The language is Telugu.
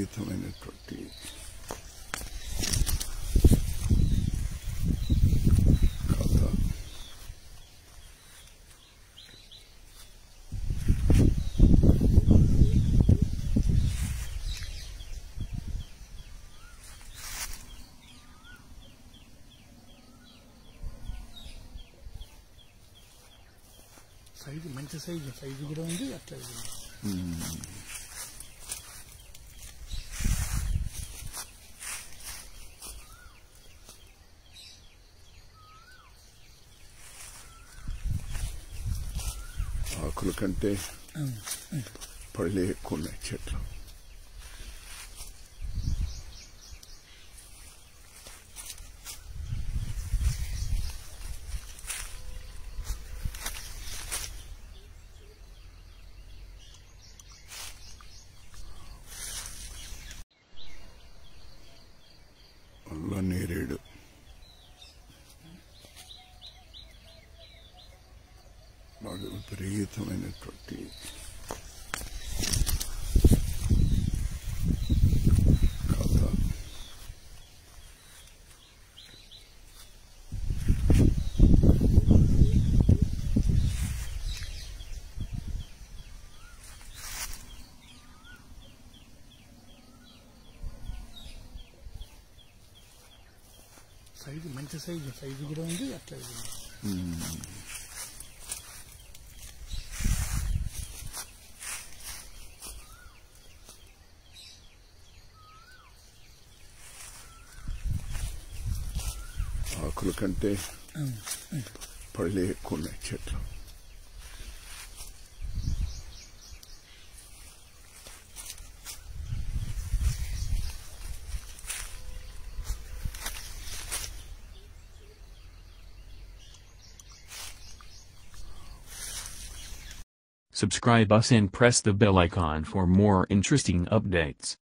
విపరీతమైనటువంటి కథ సైజు మంచి సైజు సైజు కూడా ఉంది అట్లా ఇది ఉంది. ఆకుల కంటే పళ్ళే ఎక్కువ ఉన్నాయి చెట్లు అల్ల నేరేడు బాగా విపరీతమైనటువంటి కథ సైజు మంచి సైజు సైజు కూడా ఉంది అట్లా ఇది ఉంది. ఆకుల కంటే పళ్ళే ఎక్కువ ఉన్నాయి చెట్లు Subscribe us and press the bell icon for more interesting updates.